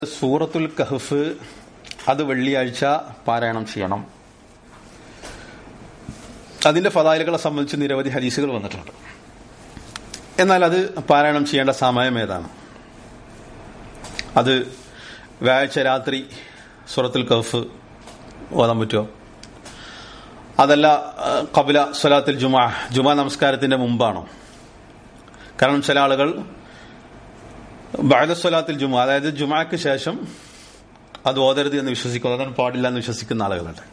സൂറത്തുൽ കഹഫ് അത് വെള്ളിയാഴ്ച പാരായണം ചെയ്യണം അതിന്റെ ഫതായിലുകളെ സംബന്ധിച്ച് നിരവധി ഹദീസുകൾ വന്നിട്ടുണ്ട് എന്നാൽ അത് പാരായണം ചെയ്യേണ്ട സമയം ഏതാണ് അത് വ്യാഴാഴ്ച രാത്രി സൂറത്തുൽ കഹഫ് ഓതാൻ പറ്റുമോ അതല്ല കപില സ്വലാത്തിൽ ജുമാ ജുമാ നമസ്കാരത്തിന്റെ മുമ്പാണോ കാരണം ചില ആളുകൾ ബാലസ്വലാത്തിൽ ജുമ അതായത് ജുമാക്ക് ശേഷം അത് ഓതരുത് എന്ന് വിശ്വസിക്കുന്നു അതാണ് പാടില്ല എന്ന് വിശ്വസിക്കുന്ന ആളുകളുണ്ട്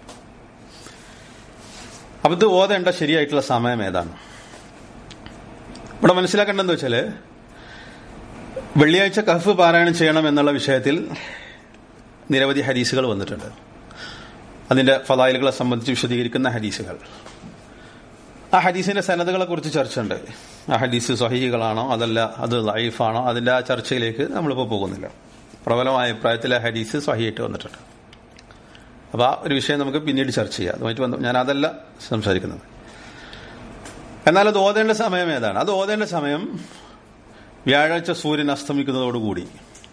അപ്പൊ ഇത് ഓതേണ്ട ശരിയായിട്ടുള്ള സമയം ഏതാണ് ഇവിടെ മനസ്സിലാക്കേണ്ടതെന്ന് വെച്ചാല് വെള്ളിയാഴ്ച കഫ് പാരായണം ചെയ്യണം എന്നുള്ള വിഷയത്തിൽ നിരവധി ഹദീസുകൾ വന്നിട്ടുണ്ട് അതിന്റെ ഫലായിലുകളെ സംബന്ധിച്ച് വിശദീകരിക്കുന്ന ഹദീസുകൾ ആ ഹദീസിന്റെ സനദുകളെ കുറിച്ച് ചർച്ചയുണ്ട് ആ ഹദീസ് സഹീകളാണോ അതല്ല അത് ലൈഫാണോ അതിന്റെ ആ ചർച്ചയിലേക്ക് നമ്മളിപ്പോൾ പോകുന്നില്ല പ്രബലമായ അഭിപ്രായത്തിൽ ആ ഹദീസ് സഹിയായിട്ട് വന്നിട്ടുണ്ട് അപ്പൊ ആ ഒരു വിഷയം നമുക്ക് പിന്നീട് ചർച്ച ചെയ്യാം അതുമായിട്ട് വന്നു ഞാൻ അതല്ല സംസാരിക്കുന്നത് എന്നാൽ അത് ഓതേണ്ട സമയം ഏതാണ് അത് ഓതേണ്ട സമയം വ്യാഴാഴ്ച സൂര്യൻ അസ്തമിക്കുന്നതോടുകൂടി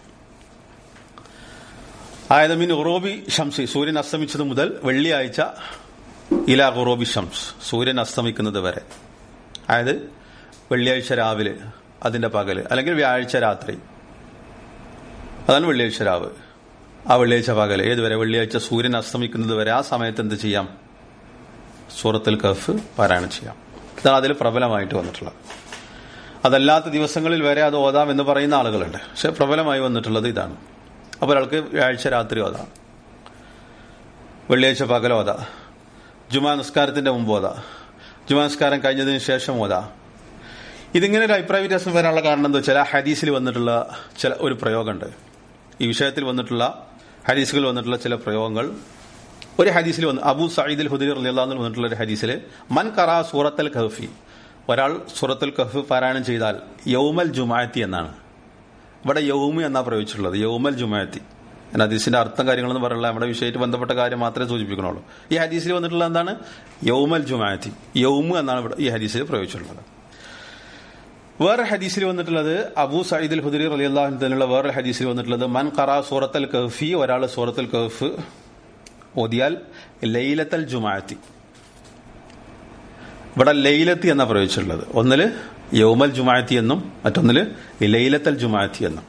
അതായത് മീൻ ഉറോബി ഷംസി സൂര്യൻ അസ്തമിച്ചത് മുതൽ വെള്ളിയാഴ്ച ഇല ഖുറോബി ഷംസ് സൂര്യൻ അസ്തമിക്കുന്നത് വരെ അതായത് വെള്ളിയാഴ്ച രാവിലെ അതിന്റെ പകല് അല്ലെങ്കിൽ വ്യാഴാഴ്ച രാത്രി അതാണ് വെള്ളിയാഴ്ച രാവ് ആ വെള്ളിയാഴ്ച പകല് ഏതുവരെ വെള്ളിയാഴ്ച സൂര്യൻ അസ്തമിക്കുന്നത് വരെ ആ സമയത്ത് എന്ത് ചെയ്യാം സൂറത്തുൽ കഫ് പാരായണം ചെയ്യാം ഇതാണ് അതിൽ പ്രബലമായിട്ട് വന്നിട്ടുള്ളത് അതല്ലാത്ത ദിവസങ്ങളിൽ വരെ അത് ഓതാം എന്ന് പറയുന്ന ആളുകളുണ്ട് പക്ഷെ പ്രബലമായി വന്നിട്ടുള്ളത് ഇതാണ് അപ്പോൾ ഒരാൾക്ക് വ്യാഴാഴ്ച രാത്രി ഓതാം വെള്ളിയാഴ്ച പകൽ ഓതാം ജുമാ നിസ്കാരത്തിന്റെ മുമ്പ് ഓതാ ജുമാ നിസ്കാരം കഴിഞ്ഞതിന് ശേഷം ഓതാ ഇതിങ്ങനെ ഒരു അഭിപ്രായ വ്യത്യാസം വരാനുള്ള കാരണം എന്താ വെച്ചാൽ ആ ഹദീസിൽ വന്നിട്ടുള്ള ചില ഒരു പ്രയോഗമുണ്ട് ഈ വിഷയത്തിൽ വന്നിട്ടുള്ള ഹദീസുകൾ വന്നിട്ടുള്ള ചില പ്രയോഗങ്ങൾ ഒരു ഹദീസിൽ വന്ന് അബു സയ്യിദ് ഹുദീർ അള്ളാഹ് വന്നിട്ടുള്ള ഒരു ഹദീസിൽ മൻ കറ സൂറത്തൽ കഹഫി ഒരാൾ സൂറത്തുൽ കഹഫ് പാരായണം ചെയ്താൽ യൗമൽ ജുമായത്തി എന്നാണ് ഇവിടെ യൗമി എന്നാ പ്രയോഗിച്ചിട്ടുള്ളത് യൗമൽ ജുമായത്തി ഞാൻ ഹദീസിന്റെ അർത്ഥം കാര്യങ്ങളൊന്നും പറയില്ല നമ്മുടെ വിഷയമായിട്ട് ബന്ധപ്പെട്ട കാര്യം മാത്രമേ സൂചിപ്പിക്കണുള്ളൂ ഈ ഹദീസിൽ വന്നിട്ടുള്ള എന്താണ് യൗമൽ ജുമായത്തി യൗമു എന്നാണ് ഇവിടെ ഈ ഹദീസിൽ പ്രയോഗിച്ചിട്ടുള്ളത് വേറെ ഹദീസിൽ വന്നിട്ടുള്ളത് അബൂ സയ്യിദ് ഹുദരി അലി അള്ളാഹു തന്നെയുള്ള വേറെ ഹദീസിൽ വന്നിട്ടുള്ളത് മൻ ഖറ സൂറത്തൽ കഹഫി ഒരാൾ സൂറത്തുൽ കഹഫ് ഓതിയാൽ ലൈലത്തൽ ജുമായത്തി ഇവിടെ ലൈലത്തി എന്നാ പ്രയോഗിച്ചിട്ടുള്ളത് ഒന്നില് യൗമൽ ജുമായത്തി എന്നും മറ്റൊന്നില് ലൈലത്തൽ ജുമായത്തി എന്നും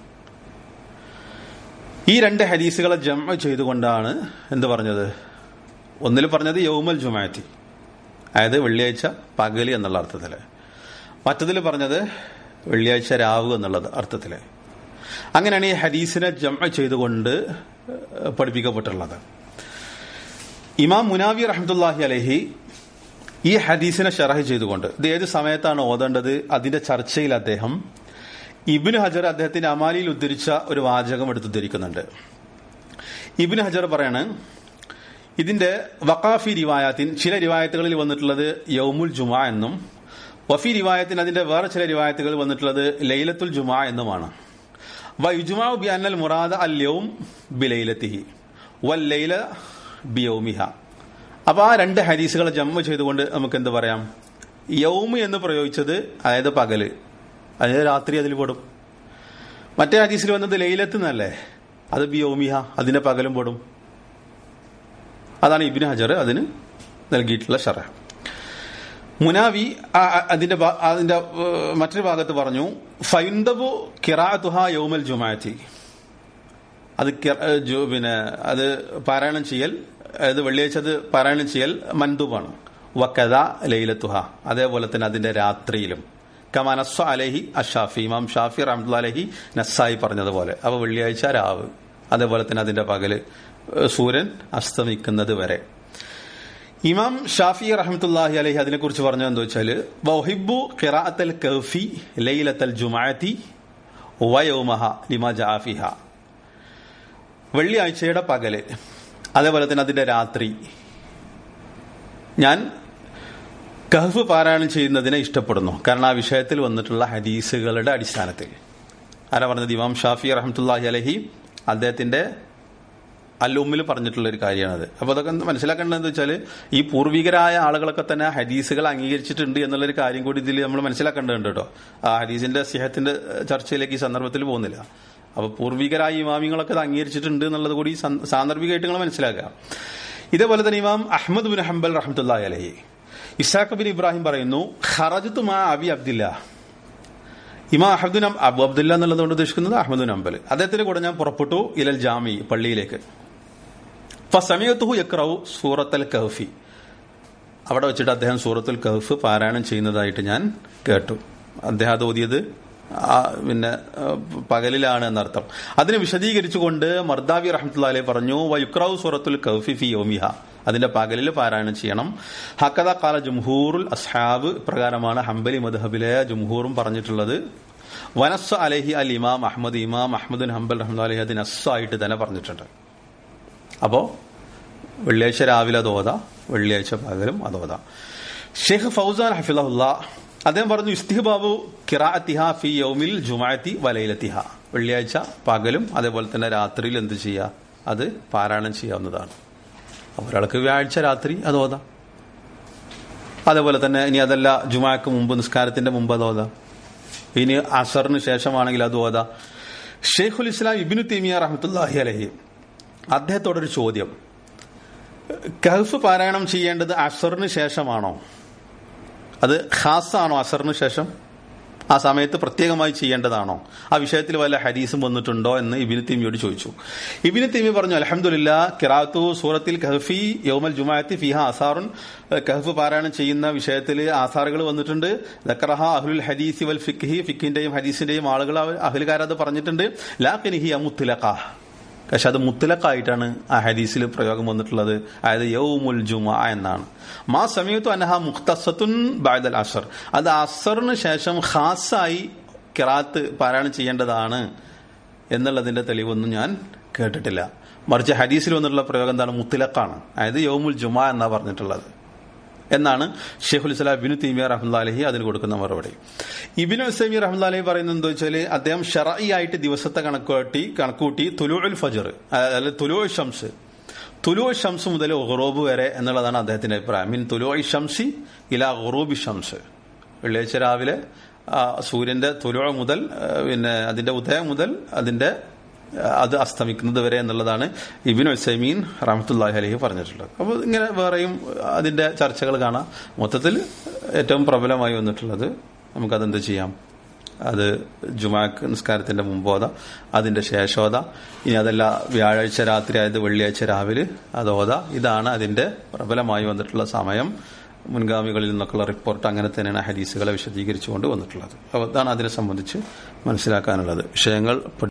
ഈ രണ്ട് ഹദീസുകളെ ജമ ചെയ്തുകൊണ്ടാണ് എന്ത് പറഞ്ഞത് ഒന്നിൽ പറഞ്ഞത് യൗമൽ ജുമായത്തി അതായത് വെള്ളിയാഴ്ച പകല് എന്നുള്ള അർത്ഥത്തില് മറ്റതിൽ പറഞ്ഞത് വെള്ളിയാഴ്ച രാവ് എന്നുള്ളത് അർത്ഥത്തില് അങ്ങനെയാണ് ഈ ഹദീസിനെ ജമ ചെയ്തുകൊണ്ട് പഠിപ്പിക്കപ്പെട്ടുള്ളത് ഇമാം മുനാവി റഹ്മത്തുല്ലാഹി അലഹി ഈ ഹദീസിനെ ഷറഹ് ചെയ്തുകൊണ്ട് ഇത് ഏത് സമയത്താണ് ഓതേണ്ടത് അതിന്റെ ചർച്ചയിൽ അദ്ദേഹം ഇബിന് ഹജർ അദ്ദേഹത്തിന്റെ അമാലിയിൽ ഉദ്ധരിച്ച ഒരു വാചകം എടുത്തുദ്ധരിക്കുന്നുണ്ട് ഇബിന് ഹജർ പറയാണ് ഇതിന്റെ വക്കാഫി റിവായത്തിൻ ചില റിവായത്തുകളിൽ വന്നിട്ടുള്ളത് യൗമുൽ ജുമാ എന്നും വഫി റിവായത്തിന് അതിന്റെ വേറെ ചില റിവായത്തുകളിൽ വന്നിട്ടുള്ളത് ലൈലത്തുൽ ജുമാ എന്നുമാണ് വൈജുമാ ബി അന്നൽ മുറാദ അൽ യൗം ബി ലൈലത്തിഹി വൽ ലൈല ബി യൗമിഹ അപ്പൊ ആ രണ്ട് ഹരീസുകളെ ജമ്മ ചെയ്തുകൊണ്ട് നമുക്ക് എന്ത് പറയാം യൗമ് എന്ന് പ്രയോഗിച്ചത് അതായത് പകല് അതായത് രാത്രി അതിൽ പെടും മറ്റേ ഹദീസിൽ വന്നത് ലൈലത്ത് എന്നല്ലേ അത് ബിയോമിഹ അതിന്റെ പകലും പെടും അതാണ് ഇബിന് ഹജർ അതിന് നൽകിയിട്ടുള്ള ഷറ മുനാവി അതിന്റെ അതിന്റെ മറ്റൊരു ഭാഗത്ത് പറഞ്ഞു ഫൈന്ദബു കിറാത്തുഹ യൗമൽ ജുമാറ്റി അത് പിന്നെ അത് പാരായണം ചെയ്യൽ അതായത് വെള്ളിയാഴ്ച അത് പാരായണം ചെയ്യൽ മൻദുബാണ് വക്കഥ ലൈലത്തുഹ അതേപോലെ തന്നെ അതിന്റെ രാത്രിയിലും കമാനസ്വ അലഹി അഷാഫി ഇമാം ഷാഫി റഹ്മുല്ല അലഹി നസ്സായി പറഞ്ഞതുപോലെ അപ്പൊ വെള്ളിയാഴ്ച രാവ് അതേപോലെ തന്നെ അതിന്റെ പകല് സൂര്യൻ അസ്തമിക്കുന്നത് വരെ ഇമാം ഷാഫി റഹ്മത്തുല്ലാഹി അലഹി അതിനെക്കുറിച്ച് പറഞ്ഞു എന്താ വെച്ചാല് വഹിബു ഖിറാഅത്തൽ കഫി ലൈലത്തൽ ജുമാഅത്തി വയൗമഹ ലിമ ജാഫിഹ വെള്ളിയാഴ്ചയുടെ പകല് അതേപോലെ തന്നെ അതിന്റെ രാത്രി ഞാൻ കഹഫ് പാരായണം ചെയ്യുന്നതിനെ ഇഷ്ടപ്പെടുന്നു കാരണം ആ വിഷയത്തിൽ വന്നിട്ടുള്ള ഹദീസുകളുടെ അടിസ്ഥാനത്തിൽ ആരാ പറഞ്ഞത് ഇമാം ഷാഫി റഹമത്തുല്ലാഹി അലഹി അദ്ദേഹത്തിന്റെ അല്ലുമ്മിൽ പറഞ്ഞിട്ടുള്ള ഒരു കാര്യമാണത് അപ്പൊ അതൊക്കെ മനസ്സിലാക്കേണ്ടതെന്ന് വെച്ചാൽ ഈ പൂർവികരായ ആളുകളൊക്കെ തന്നെ ഹദീസുകൾ അംഗീകരിച്ചിട്ടുണ്ട് എന്നുള്ളൊരു കാര്യം കൂടി ഇതിൽ നമ്മൾ മനസ്സിലാക്കേണ്ടതുണ്ട് കേട്ടോ ആ ഹദീസിന്റെ സിഹത്തിന്റെ ചർച്ചയിലേക്ക് ഈ സന്ദർഭത്തിൽ പോകുന്നില്ല അപ്പൊ പൂർവികരായ ഇമാമിങ്ങളൊക്കെ ഇത് അംഗീകരിച്ചിട്ടുണ്ട് എന്നുള്ളത് കൂടി സന്ദ- സാന്ദർഭികമായിട്ട് നിങ്ങൾ മനസ്സിലാക്കുക ഇതേപോലെ തന്നെ ഇമാം അഹമ്മദ് ബിൻ ഹംബൽ റഹ്മത്തുള്ള അലഹി ഇസാഖ് ബിൻ ഇബ്രാഹിം പറയുന്നു ഖറജത്തു മാ അബി അബ്ദില്ല ഇമാം അഹമ്മദ് അബു അബ്ദുല്ല എന്നുള്ളത് കൊണ്ട് ഉദ്ദേശിക്കുന്നത് അഹമ്മദ് അമ്പൽ അദ്ദേഹത്തിന്റെ കൂടെ ഞാൻ പുറപ്പെട്ടു ഇലൽ ജാമി പള്ളിയിലേക്ക് ഫസമയത്തുഹു യക്രൌ സൂറത്തൽ കഹഫി അവിടെ വെച്ചിട്ട് അദ്ദേഹം സൂറത്തുൽ കഹഫ് പാരായണം ചെയ്യുന്നതായിട്ട് ഞാൻ കേട്ടു അദ്ദേഹം അത് ഓതിയത് ആ, പിന്നെ ആ, പകലിലാണ് എന്നർത്ഥം അതിനെ വിശദീകരിച്ചുകൊണ്ട് മർദാവി റഹ്മത്തുള്ള അലൈഹി പറഞ്ഞു വയുക്രൌ സൂറത്തുൽ കഹഫി ഫി യോമിഹ അതിന്റെ പകലിൽ പാരായണം ചെയ്യണം ഹക്കത കാല ജംഹൂറുൽ അസ്ഹാബ് പ്രകാരമാണ് ഹംബലി മദ്ഹബിലെ ജംഹൂറും പറഞ്ഞിട്ടുള്ളത് വനസ് അലഹി അൽ ഇമാം അഹമ്മദ് ഇമാം അഹമ്മദ് ഹംബൽ റഹ്മദ് അലഹി അതിന് അസ്സായിട്ട് തന്നെ പറഞ്ഞിട്ടുണ്ട് അപ്പോ വെള്ളിയാഴ്ച രാവിലെ അത് ഓതാ വെള്ളിയാഴ്ച പകലും അത് ഓതാ ഷെയ്ഖ് ഫൗസാൻ ഹഫിദുല്ല അദ്ദേഹം പറഞ്ഞു ഇസ്തിഹബാബു കിറാഅത്തിഹ ഫി യൗമിൽ ജുമാഅത്തി വലയിലത്തിഹ വെള്ളിയാഴ്ച പകലും അതേപോലെ തന്നെ രാത്രിയിൽ എന്ത് ചെയ്യുക അത് പാരായണം ചെയ്യാവുന്നതാണ് അപ്പൊ ഒരാൾക്ക് വ്യാഴ്ച രാത്രി അത് ഓതാം അതേപോലെ തന്നെ ഇനി അതല്ല ജുമാക്ക് മുമ്പ് നിസ്കാരത്തിന്റെ മുമ്പ് അത് ഓതാം ഇനി അസറിന് ശേഷമാണെങ്കിൽ അത് ഓതാം ഷെയ്ഖുൽ ഇസ്ലാം ഇബിനു തീമിയ റഹ്മത്തുല്ലാഹി അലഹി അദ്ദേഹത്തോടൊരു ചോദ്യം കഹഫ് പാരായണം ചെയ്യേണ്ടത് അസറിന് ശേഷമാണോ അത് ഖാസാണോ അസറിന് ശേഷം ആ സമയത്ത് പ്രത്യേകമായി ചെയ്യേണ്ടതാണോ ആ വിഷയത്തിൽ വല്ല ഹദീസും വന്നിട്ടുണ്ടോ എന്ന് ഇബിന് തീമിയോട് ചോദിച്ചു ഇബിന് തീമി പറഞ്ഞു അലഹമുല്ല കിറാത്തു സൂറത്തിൽ കഹഫി യൗമൽ ജുമാഅത്തി ഫിഹ ആസാറുൻ കഹഫ് പാരായണം ചെയ്യുന്ന വിഷയത്തിൽ ആസാറുകൾ വന്നിട്ടുണ്ട് ദക്കറഹ അഹ്ലുൽ ഹദീസി വൽ ഫിഖ്ഹി ഫിഖിന്റെയും ഹദീസിന്റെയും ആളുകൾ അഹ്ലുകാരത് പറഞ്ഞിട്ടുണ്ട് ലാഖിനിഹി അമുത്തുലഖ പക്ഷെ അത് മുത്തലക്കായിട്ടാണ് ആ ഹദീസിൽ പ്രയോഗം വന്നിട്ടുള്ളത് അതായത് യൗമുൽ ജുമ എന്നാണ് മാ സമയത്തു അനഹ മുഖ്തസത്തുൻ ബാദൽ അസർ അത് അസറിന് ശേഷം ഖാസായി കിറാത്ത് പാരായണം ചെയ്യേണ്ടതാണ് എന്നുള്ളതിന്റെ തെളിവൊന്നും ഞാൻ കേട്ടിട്ടില്ല മറിച്ച് ഹദീസിൽ വന്നിട്ടുള്ള പ്രയോഗം എന്താണ് മുത്തലക്കാണ് അതായത് യൗമുൽ ജുമ എന്നാ പറഞ്ഞിട്ടുള്ളത് എന്നാണ് ഷെയ്ഖുൽ ഇസ്ലാം ഇബിനു തീമിയ റഹ്മുല്ല അലഹി അതിന് കൊടുക്കുന്ന മറുപടി ഇബിനു ഉസൈമി റഹ്മുല്ല അലഹി പറയുന്നത് എന്താ വെച്ചാൽ അദ്ദേഹം ഷറഈ ആയിട്ട് ദിവസത്തെ കണക്കൂട്ടി കണക്കൂട്ടി തുലുഉൽ ഫജർ അതായത് തുലു ഷംസ് തുലു ഷംസ് മുതൽ ഗുറൂബ് വരെ എന്നുള്ളതാണ് അദ്ദേഹത്തിന്റെ അഭിപ്രായം മീൻ തുലു ഷംസി ഇല ഗുറൂബി ഷംസ് വെള്ളിയാഴ്ച രാവിലെ ആ, സൂര്യന്റെ തുലു മുതൽ ആ, പിന്നെ അതിന്റെ ഉദയം മുതൽ അതിന്റെ അത് അസ്തമിക്കുന്നത് വരെ എന്നുള്ളതാണ് ഇബിൻ ഉസൈമീൻ റഹമത്തുല്ലാഹി അലഹി പറഞ്ഞിട്ടുള്ളത് അപ്പോൾ ഇങ്ങനെ വേറെയും അതിന്റെ ചർച്ചകൾ കാണാം മൊത്തത്തിൽ ഏറ്റവും പ്രബലമായി വന്നിട്ടുള്ളത് നമുക്കതെന്ത് ചെയ്യാം അത് ജുമാക്ക് നിസ്കാരത്തിന്റെ മുമ്പോത അതിന്റെ ശേഷോത ഇനി അതല്ല വ്യാഴാഴ്ച രാത്രി ആയത് വെള്ളിയാഴ്ച രാവിലെ അതോത ഇതാണ് അതിന്റെ പ്രബലമായി വന്നിട്ടുള്ള സമയം മുൻഗാമികളിൽ നിന്നൊക്കെയുള്ള റിപ്പോർട്ട് അങ്ങനെ തന്നെയാണ് ഹദീസുകളെ വിശദീകരിച്ചുകൊണ്ട് വന്നിട്ടുള്ളത് അപ്പോൾ അതാണ് അതിനെ സംബന്ധിച്ച് മനസ്സിലാക്കാനുള്ളത് വിഷയങ്ങൾ